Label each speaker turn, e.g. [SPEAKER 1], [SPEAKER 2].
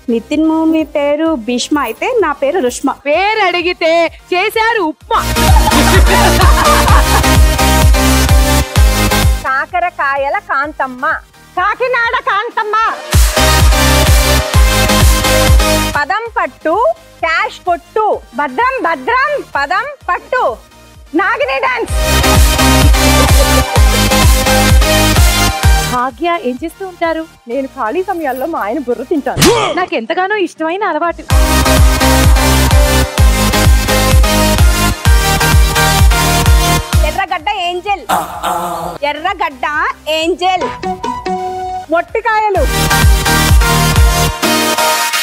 [SPEAKER 1] Nitin movie పేరు భీష్మ అయితే నా పేరు రుష్మ
[SPEAKER 2] పేరు అడిగితే చేశారు ఉప్మా
[SPEAKER 3] కాకరకాయల కాంతమ్మ
[SPEAKER 4] కాకినాడ కాంతమ్మ
[SPEAKER 3] పదం పట్టు క్యాష్ కొట్టు
[SPEAKER 4] భద్రం భద్రం
[SPEAKER 3] పదం పట్టు
[SPEAKER 4] నాగిని డాన్స్
[SPEAKER 2] భాగ్య ఏం చేస్తూ ఉంటారు
[SPEAKER 3] నేను ఖాళీ సమయాల్లో మా ఆయన బుర్ర తింటాను
[SPEAKER 2] నాకు ఎంతగానో ఇష్టమైన అలవాటు
[SPEAKER 1] ఎర్రగడ్డ ఏంజెల్ ఎర్రగడ్డ ఏంజెల్
[SPEAKER 4] మొట్టికాయలు